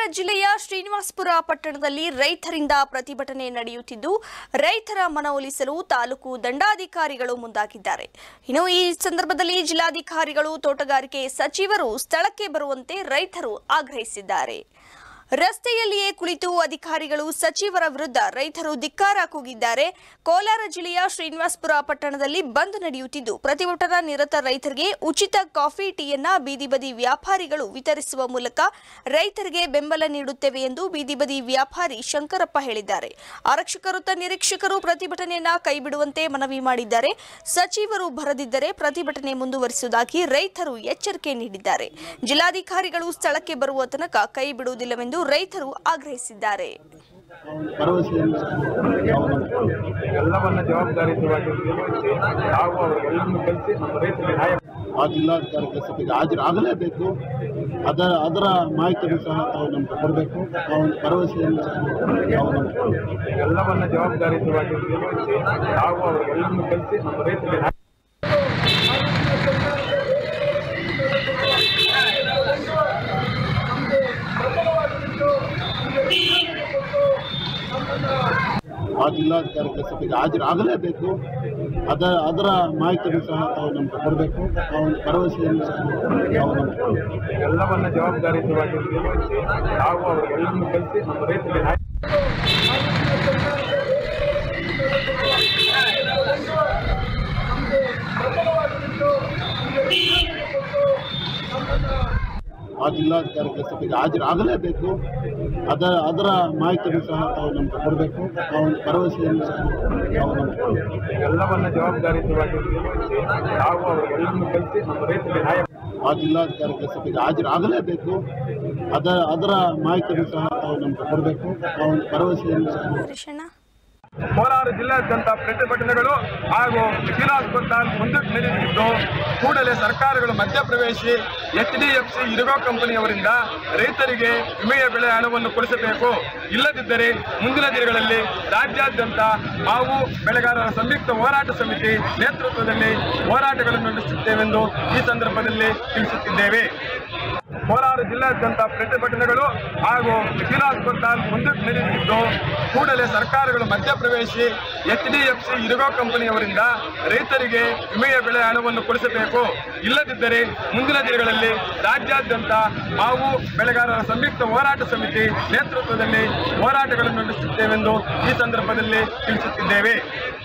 ಜಿಲ್ಲೆಯ ಶ್ರೀನಿವಾಸಪುರ ಪಟ್ಟಣದಲ್ಲಿ ರೈತರಿಂದ ಪ್ರತಿಭಟನೆ ನಡೆಯುತ್ತಿದ್ದು ರೈತರ ಮನವೊಲಿಸಲು ತಾಲೂಕು ದಂಡಾಧಿಕಾರಿಗಳು ಮುಂದಾಗಿದ್ದಾರೆ ಇನ್ನು ಈ ಸಂದರ್ಭದಲ್ಲಿ ಜಿಲ್ಲಾಧಿಕಾರಿಗಳು ತೋಟಗಾರಿಕೆ ಸಚಿವರು ಸ್ಥಳಕ್ಕೆ ಬರುವಂತೆ ರೈತರು ಆಗ್ರಹಿಸಿದ್ದಾರೆ ರಸ್ತೆಯಲ್ಲಿಯೇ ಕುಳಿತು ಅಧಿಕಾರಿಗಳು ಸಚಿವರ ವಿರುದ್ಧ ರೈತರು ಧಿಕ್ಕಾರ ಕೂಗಿದ್ದಾರೆ ಕೋಲಾರ ಜಿಲ್ಲೆಯ ಶ್ರೀನಿವಾಸಪುರ ಪಟ್ಟಣದಲ್ಲಿ ಬಂದ್ ನಡೆಯುತ್ತಿದ್ದು ಪ್ರತಿಭಟನಾ ನಿರತ ರೈತರಿಗೆ ಉಚಿತ ಕಾಫಿ ಟೀಯನ್ನ ಬೀದಿ ಬದಿ ವ್ಯಾಪಾರಿಗಳು ವಿತರಿಸುವ ಮೂಲಕ ರೈತರಿಗೆ ಬೆಂಬಲ ನೀಡುತ್ತೇವೆ ಎಂದು ಬೀದಿ ಬದಿ ವ್ಯಾಪಾರಿ ಶಂಕರಪ್ಪ ಹೇಳಿದ್ದಾರೆ ಆರಕ್ಷಕ ವೃತ್ತ ನಿರೀಕ್ಷಕರು ಪ್ರತಿಭಟನೆಯನ್ನ ಕೈಬಿಡುವಂತೆ ಮನವಿ ಮಾಡಿದ್ದಾರೆ ಸಚಿವರು ಬರದಿದ್ದರೆ ಪ್ರತಿಭಟನೆ ಮುಂದುವರಿಸುವುದಾಗಿ ರೈತರು ಎಚ್ಚರಿಕೆ ನೀಡಿದ್ದಾರೆ ಜಿಲ್ಲಾಧಿಕಾರಿಗಳು ಸ್ಥಳಕ್ಕೆ ಬರುವ ತನಕ ಕೈ ಬಿಡುವುದಿಲ್ಲವೆಂದು ರೈತರು ಆಗ್ರಹಿಸಿದ್ದಾರೆ ಭರವಸೆಯನ್ನು ಅವನು ಎಲ್ಲವನ್ನ ಜವಾಬ್ದಾರಿಯುತವಾಗಿ ನಿರ್ವಹಿಸಿ ನಾವು ಅವರೆಲ್ಲರನ್ನು ಕಲಿಸಿ ನಮ್ಮ ರೈತರಿಗೆ ನ್ಯಾಯ ಆ ಜಿಲ್ಲಾಧಿಕಾರಿ ಕೆಲಸಕ್ಕೆ ಹಾಜರಾಗಲೇಬೇಕು ಅದರ ಅದರ ಮಾಹಿತಿಯನ್ನು ಸಹ ತಾವು ನಮ್ಗೆ ಕೊಡಬೇಕು ಆ ಒಂದು ಭರವಸೆಯನ್ನು ಅವನು ಎಲ್ಲವನ್ನ ಜವಾಬ್ದಾರಿಯುತವಾಗಿ ನಿರ್ವಹಿಸಿ ನಾವು ಅವರೆಲ್ಲರನ್ನು ಕಲಿಸಿ ನಮ್ಮ ರೈತರಿಗೆ ನ್ಯಾಯ ಆ ಜಿಲ್ಲಾಧಿಕಾರಿ ಕೆಲಸಕ್ಕೆ ಹಾಜರಾಗಲೇಬೇಕು ಅದರ ಅದರ ಮಾಹಿತಿಯನ್ನು ಸಹ ತಾವು ನಮ್ಗೆ ಕೊಡಬೇಕು ಆ ಒಂದು ಭರವಸೆಯನ್ನು ಅವನು ಎಲ್ಲವನ್ನ ಜವಾಬ್ದಾರಿಯುತವಾಗಿ ನಿರ್ವಹಿಸಿ ನಾವು ಅವರೆಲ್ಲರನ್ನು ಕಲಿಸಿ ನಮ್ಮ ರೈತರಿಗೆ ನ್ಯಾಯ ಆ ಜಿಲ್ಲಾಧಿಕಾರಿ ಕೆಲಸಕ್ಕೆ ಹಾಜರಾಗಲೇಬೇಕು ಅದರ ಅದರ ಮಾಹಿತಿಯನ್ನು ಸಹ ತಾವು ನಮ್ಗೆ ಕೊಡಬೇಕು ಆ ಒಂದು ಭರವಸೆಯನ್ನು ಅವನು ಎಲ್ಲವನ್ನ ಜವಾಬ್ದಾರಿಯುತವಾಗಿ ನಿರ್ವಹಿಸಿ ನಾವು ಅವರೆಲ್ಲರನ್ನು ಕಲಿಸಿ ನಮ್ಮ ರೈತರಿಗೆ ನ್ಯಾಯ ಆ ಜಿಲ್ಲಾಧಿಕಾರಿ ಕೆಲಸಕ್ಕೆ ಹಾಜರಾಗಲೇಬೇಕು ಅದರ ಅದರ ಮಾಹಿತಿಯನ್ನು ಸಹ ತಾವು ನಮ್ಗೆ ಕೊಡಬೇಕು ಆ ಒಂದು ಭರವಸೆಯನ್ನು ಹರೀಶಣ್ಣ ಕೋಲಾರ ಜಿಲ್ಲಾದ್ಯಂತ ಪ್ರತಿಭಟನೆಗಳು ಹಾಗೂ ಶ್ರೀನಿವಾಸ ಮುಂದಕ್ಕೆ ನಡೆಯುತ್ತಿದ್ದು ಕೂಡಲೇ ಸರ್ಕಾರಗಳು ಮಧ್ಯಪ್ರವೇಶಿ H D F C ergo ಕಂಪನಿಯವರಿಂದ ರೈತರಿಗೆ ವಿಮೆಯ ಬೆಳೆ ಹಣವನ್ನು ಕೊಡಿಸಬೇಕು ಇಲ್ಲದಿದ್ದರೆ ಮುಂದಿನ ದಿನಗಳಲ್ಲಿ ರಾಜ್ಯಾದ್ಯಂತ ಮಾವು ಬೆಳೆಗಾರರ ಸಂಯುಕ್ತ ಹೋರಾಟ ಸಮಿತಿ ನೇತೃತ್ವದಲ್ಲಿ ಹೋರಾಟಗಳನ್ನು ನಡೆಸುತ್ತೇವೆಂದು ಈ ಸಂದರ್ಭದಲ್ಲಿ ತಿಳಿಸುತ್ತಿದ್ದೇವೆ ಕೋಲಾರ ಜಿಲ್ಲಾದ್ಯಂತ ಪ್ರತಿಭಟನೆಗಳು ಹಾಗೂ ಶ್ರೀನಿವಾಸ ಮುಂದಕ್ಕೆ ನಡೆಯುತ್ತಿದ್ದು ಕೂಡಲೇ ಸರ್ಕಾರಗಳು ಮಧ್ಯಪ್ರವೇಶಿ H D F C ergo ಕಂಪನಿಯವರಿಂದ ರೈತರಿಗೆ ವಿಮೆಯ ಬೆಳೆ ಹಣವನ್ನು ಕೊಡಿಸಬೇಕು ಇಲ್ಲದಿದ್ದರೆ ಮುಂದಿನ ದಿನಗಳಲ್ಲಿ ರಾಜ್ಯಾದ್ಯಂತ ಮಾವು ಬೆಳೆಗಾರರ ಸಂಯುಕ್ತ ಹೋರಾಟ ಸಮಿತಿ ನೇತೃತ್ವದಲ್ಲಿ ಹೋರಾಟಗಳನ್ನು ನಡೆಸುತ್ತೇವೆಂದು ಈ ಸಂದರ್ಭದಲ್ಲಿ ತಿಳಿಸುತ್ತಿದ್ದೇವೆ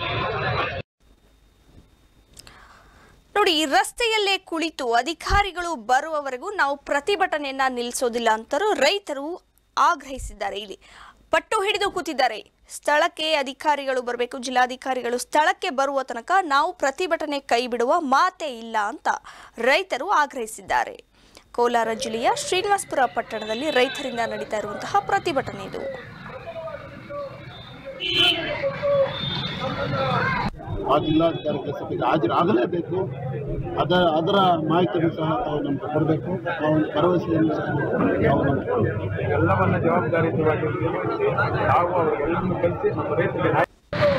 ನೋಡಿ ಈ ರಸ್ತೆಯಲ್ಲೇ ಕುಳಿತು ಅಧಿಕಾರಿಗಳು ಬರುವವರೆಗೂ ನಾವು ಪ್ರತಿಭಟನೆಯನ್ನ ನಿಲ್ಲಿಸೋದಿಲ್ಲ ಅಂತರೂ ರೈತರು ಆಗ್ರಹಿಸಿದ್ದಾರೆ ಇಲ್ಲಿ ಪಟ್ಟು ಹಿಡಿದು ಕೂತಿದ್ದಾರೆ ಸ್ಥಳಕ್ಕೆ ಅಧಿಕಾರಿಗಳು ಬರಬೇಕು ಜಿಲ್ಲಾಧಿಕಾರಿಗಳು ಸ್ಥಳಕ್ಕೆ ಬರುವ ತನಕ ನಾವು ಪ್ರತಿಭಟನೆ ಕೈ ಬಿಡುವ ಮಾತೇ ಇಲ್ಲ ಅಂತ ರೈತರು ಆಗ್ರಹಿಸಿದ್ದಾರೆ ಕೋಲಾರ ಜಿಲ್ಲೆಯ ಶ್ರೀನಿವಾಸಪುರ ಪಟ್ಟಣದಲ್ಲಿ ರೈತರಿಂದ ನಡೀತಾ ಇರುವಂತಹ ಪ್ರತಿಭಟನೆ ಇದು ಆ ಜಿಲ್ಲಾಧಿಕಾರಿ ಕೆಲಸಕ್ಕೆ ಹಾಜರಾಗಲೇಬೇಕು ಅದರ ಅದರ ಮಾಹಿತಿಯನ್ನು ಸಹ ತಾವು ನಮ್ಗೆ ಕೊಡಬೇಕು ಆ ಒಂದು ಭರವಸೆಯನ್ನು ಅವನು ಎಲ್ಲವನ್ನ ಜವಾಬ್ದಾರಿಯುತವಾಗಿ ನಿರ್ವಹಿಸಿ ನಾವು ಅವರೆಲ್ಲರನ್ನು ಕಲಿಸಿ ನಮ್ಮ ರೈತರಿಗೆ ನ್ಯಾಯ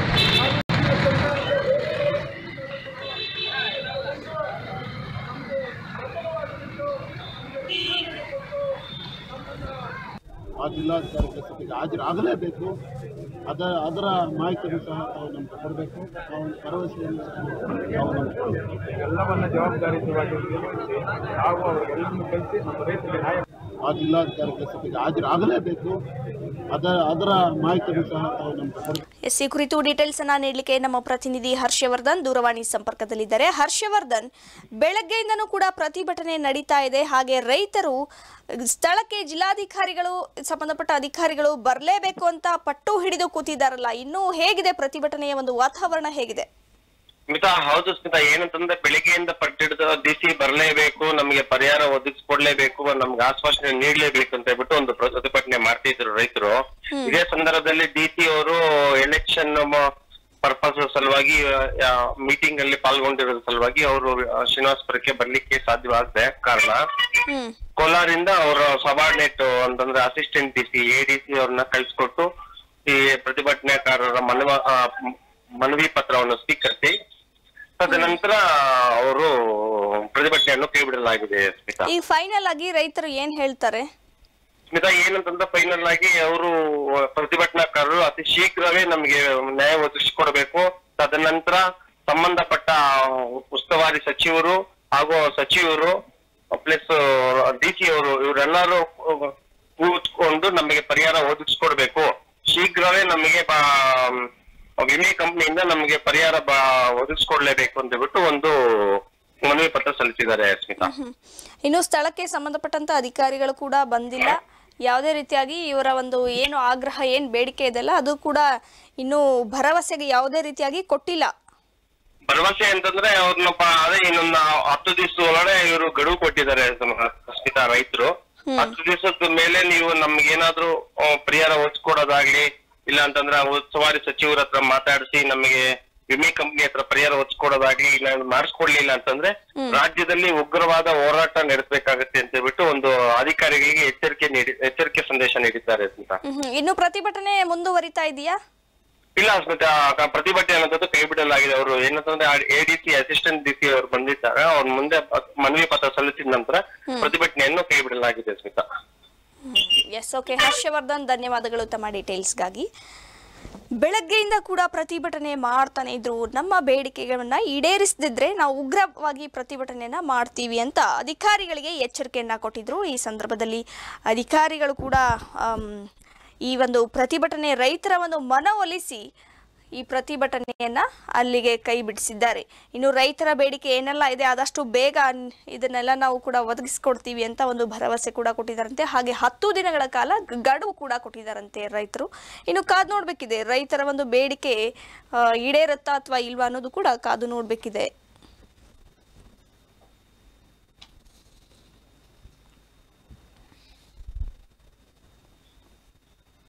ಆ ಜಿಲ್ಲಾಧಿಕಾರಿ ಕೆಲಸಕ್ಕೆ ಹಾಜರಾಗಲೇಬೇಕು ಅದರ ಅದರ ಮಾಹಿತಿಯನ್ನು ಸಹ ತಾವು ನಮ್ಗೆ ಕೊಡಬೇಕು ಆ ಒಂದು ಭರವಸೆಯನ್ನು ಅವನು ಎಲ್ಲವನ್ನ ಜವಾಬ್ದಾರಿಯುತವಾಗಿ ನಿರ್ವಹಿಸಿ ನಾವು ಅವರೆಲ್ಲರನ್ನು ಕಲಿಸಿ ನಮ್ಮ ರೈತರಿಗೆ ನ್ಯಾಯ ಆ ಜಿಲ್ಲಾಧಿಕಾರಿ ಕೆಲಸಕ್ಕೆ ಹಾಜರಾಗಲೇಬೇಕು ಅದರ ಅದರ ಮಾಹಿತಿಯನ್ನು ಸಹ ತಾವು ನಮ್ಗೆ ಕೊಡಬೇಕು ಎಸ್ ಈ ಕುರಿತು ಡೀಟೇಲ್ಸ್ ಅನ್ನ ನೀಡಲಿಕ್ಕೆ ನಮ್ಮ ಪ್ರತಿನಿಧಿ ಹರ್ಷವರ್ಧನ್ ದೂರವಾಣಿ ಸಂಪರ್ಕದಲ್ಲಿದ್ದಾರೆ ಹರ್ಷವರ್ಧನ್ ಬೆಳಗ್ಗೆಯಿಂದನೂ ಕೂಡ ಪ್ರತಿಭಟನೆ ನಡೀತಾ ಇದೆ ಹಾಗೆ ರೈತರು ಸ್ಥಳಕ್ಕೆ ಜಿಲ್ಲಾಧಿಕಾರಿಗಳು ಸಂಬಂಧಪಟ್ಟ ಅಧಿಕಾರಿಗಳು ಬರಲೇಬೇಕು ಅಂತ ಪಟ್ಟು ಹಿಡಿದು ಕೂತಿದ್ದಾರಲ್ಲ ಇನ್ನು ಹೇಗಿದೆ ಪ್ರತಿಭಟನೆಯ ಒಂದು ವಾತಾವರಣ ಹೇಗಿದೆ ಸ್ಮಿತಾ ಹೌದು ಸ್ಮಿತಾ ಏನಂತಂದ್ರೆ ಬೆಳಿಗ್ಗೆಯಿಂದ ಪಟ್ಟಿಡಿದ ಡಿಸಿ ಬರಲೇಬೇಕು ನಮಗೆ ಪರಿಹಾರ ಒದಗಿಸ್ಕೊಡ್ಲೇಬೇಕು ನಮ್ಗೆ ಆಶ್ವಾಸನೆ ನೀಡಲೇಬೇಕು ಅಂತ ಹೇಳ್ಬಿಟ್ಟು ಒಂದು ಪ್ರತಿಭಟನೆ ಮಾಡ್ತಿದ್ರು ರೈತರು ಇದೇ ಸಂದರ್ಭದಲ್ಲಿ ಡಿಸಿ ಅವರು ಎಲೆಕ್ಷನ್ ಪರ್ಪಸ್ ಸಲುವಾಗಿ ಮೀಟಿಂಗ್ ಅಲ್ಲಿ ಪಾಲ್ಗೊಂಡಿರೋದ್ರ ಸಲುವಾಗಿ ಅವರು ಶ್ರೀನಿವಾಸಪುರಕ್ಕೆ ಬರ್ಲಿಕ್ಕೆ ಸಾಧ್ಯವಾಗದೆ ಕಾರಣ ಹ್ಮ್ ಕೋಲಾರಿಂದ ಅವರ ಸಬಾರ್ಡಿನೇಟ್ ಅಂತಂದ್ರೆ assistant D C A D C ಅವ್ರನ್ನ ಕಳಿಸ್ಕೊಟ್ಟು ಈ ಪ್ರತಿಭಟನಾಕಾರರ ಮನವ ಆ, ಮ್- ಮನವಿ ಪತ್ರವನ್ನು ಸ್ವೀಕರಿಸಿ ತದನಂತರ ಅವರು ಪ್ರತಿಭಟನೆಯನ್ನು ಕೈಬಿಡಲಾಗಿದೆ ಸ್ಮಿತಾ ಈ ಫೈನಲ್ ಆಗಿ ರೈತರು ಏನ್ ಹೇಳ್ತಾರೆ ಸ್ಮಿತಾ ಏನಂತಂದ್ರೆ ಫೈನಲ್ ಆಗಿ ಅವರು ಪ್ರತಿಭಟನಾಕಾರರು ಅತಿ ಶೀಘ್ರವೇ ನಮಗೆ ನ್ಯಾಯ ಒದಗಿಸಿಕೊಡ್ಬೇಕು ತದನಂತರ ಸಂಬಂಧಪಟ್ಟ ಉಸ್ತುವಾರಿ ಸಚಿವರು ಹಾಗೂ ಸಚಿವರು ಪ್ಲಸ್ ಡಿ ಸಿ ಅವರು ಇವರೆಲ್ಲರೂ ಕೂತ್ಕೊಂಡು ನಮಗೆ ಪರಿಹಾರ ಒದಗಿಸ್ಕೊಡ್ಬೇಕು ಶೀಘ್ರವೇ ನಮಗೆ ಬಾ- ವಿಮೆ ಕಂಪನಿಯಿಂದ ನಮಗೆ ಪರಿಹಾರ ಬಾ ಒದಗಿಸ್ಕೊಡ್ಲೇಬೇಕು ಅಂತ ಹೇಳ್ಬಿಟ್ಟು ಒಂದು ಮನವಿ ಪತ್ರ ಸಲ್ಲಿಸಿದ್ದಾರೆ ಸ್ಮಿತಾ ಹ್ಮ್. ಇನ್ನು ಸ್ಥಳಕ್ಕೆ ಸಂಬಂಧಪಟ್ಟಂತ ಅಧಿಕಾರಿಗಳು ಕೂಡ ಬಂದಿಲ್ಲ ಯಾವುದೇ ರೀತಿಯಾಗಿ ಇವರ ಒಂದು ಏನು ಆಗ್ರಹ ಏನು ಬೇಡಿಕೆ ಇದೆಲ್ಲ ಅದು ಕೂಡ ಇನ್ನು ಭರವಸೆಗೆ ಯಾವುದೇ ರೀತಿಯಾಗಿ ಕೊಟ್ಟಿಲ್ಲ ಭರವಸೆ ಅಂತಂದ್ರೆ ಅವ್ರನ್ನ ಅದೇ ಇನ್ನೊಂದು ಹತ್ತು ದಿವಸ ಒಳಗಡೆ ಇವರು ಗಡುವು ಕೊಟ್ಟಿದ್ದಾರೆ ಸ್ಮಿತಾ ರೈತರು ಹತ್ತು ದಿವಸದ ಮೇಲೆ ನೀವು ನಮ್ಗೇನಾದ್ರೂ ಆ, ಪರಿಹಾರ ಒಚ್ಕೊಡೋದಾಗ್ಲಿ ಇಲ್ಲ ಅಂತಂದ್ರೆ ಉಸ್ತುವಾರಿ ಸಚಿವರ ಹತ್ರ ಮಾತಾಡಿಸಿ ನಮಗೆ ವಿಮೆ ಕಂಪನಿ ಹತ್ರ ಪರಿಹಾರ ಒಚ್ಕೊಡೋದಾಗ್ಲಿ ಇಲ್ಲ ಮಾಡಿಸ್ಕೊಡ್ಲಿಲ್ಲ ಅಂತಂದ್ರೆ ರಾಜ್ಯದಲ್ಲಿ ಉಗ್ರವಾದ ಹೋರಾಟ ನಡೆಸಬೇಕಾಗತ್ತೆ ಅಂತ ಹೇಳ್ಬಿಟ್ಟು ಒಂದು ಅಧಿಕಾರಿಗಳಿಗೆ ಎಚ್ಚರಿಕೆ ನೀಡಿ ಎಚ್ಚರಿಕೆ ಸಂದೇಶ ನೀಡಿದ್ದಾರೆ ಅಂತ ಹ್ಮ್. ಇನ್ನು ಪ್ರತಿಭಟನೆ ಮುಂದುವರಿತಾ ಇದೆಯಾ ಇಲ್ಲ ಸ್ಮಿತಾ ಆ ಪ್ರತಿಭಟನೆ ಅನ್ನೋದು ಕೈ ಬಿಡಲಾಗಿದೆ ಅವರು ಏನಂತಂದ್ರೆ A D C assistant D C ಅವರು ಬಂದಿದ್ದಾರೆ ಅವ್ರ ಮುಂದೆ ಪ- ಮನವಿ ಪತ್ರ ಸಲ್ಲಿಸಿದ ನಂತರ ಪ್ರತಿಭಟನೆಯನ್ನು ಕೈ ಬಿಡಲಾಗಿದೆ ಸ್ಮಿತಾ ಎಸ್ ಓಕೆ ಹರ್ಷವರ್ಧನ್ ಧನ್ಯವಾದಗಳು ತಮ್ಮ ಡೀಟೇಲ್ಸ್ಗಾಗಿ ಬೆಳಗ್ಗೆಯಿಂದ ಕೂಡ ಪ್ರತಿಭಟನೆ ಮಾಡ್ತಾನೆ ಇದ್ರು ನಮ್ಮ ಬೇಡಿಕೆಗಳನ್ನ ಈಡೇರಿಸದಿದ್ರೆ ನಾವು ಉಗ್ರವಾಗಿ ಪ್ರತಿಭಟನೆಯನ್ನ ಮಾಡ್ತೀವಿ ಅಂತ ಅಧಿಕಾರಿಗಳಿಗೆ ಎಚ್ಚರಿಕೆಯನ್ನ ಕೊಟ್ಟಿದ್ರು ಈ ಸಂದರ್ಭದಲ್ಲಿ ಅಧಿಕಾರಿಗಳು ಕೂಡ ಆಮ್, ಈ ಒಂದು ಪ್ರತಿಭಟನೆ ರೈತರ ಒಂದು ಮನವೊಲಿಸಿ ಈ ಪ್ರತಿಭಟನೆಯನ್ನ ಅಲ್ಲಿಗೆ ಕೈ ಬಿಡಿಸಿದ್ದಾರೆ ಇನ್ನು ರೈತರ ಬೇಡಿಕೆ ಏನೆಲ್ಲ ಇದೆ ಆದಷ್ಟು ಬೇಗ ನ್- ಇದನ್ನೆಲ್ಲ ನಾವು ಕೂಡ ಒದಗಿಸ್ಕೊಡ್ತೀವಿ ಅಂತ ಒಂದು ಭರವಸೆ ಕೂಡ ಕೊಟ್ಟಿದ್ದಾರಂತೆ ಹಾಗೆ ಹತ್ತು ದಿನಗಳ ಕಾಲ ಗ- ಗಡುವು ಕೂಡ ಕೊಟ್ಟಿದ್ದಾರಂತೆ ರೈತರು ಇನ್ನು ಕಾದು ನೋಡ್ಬೇಕಿದೆ ರೈತರ ಒಂದು ಬೇಡಿಕೆ ಆ, ಈಡೇರುತ್ತಾ ಅಥವಾ ಇಲ್ವಾ ಅನ್ನೋದು ಕೂಡ ಕಾದು ನೋಡ್ಬೇಕಿದೆ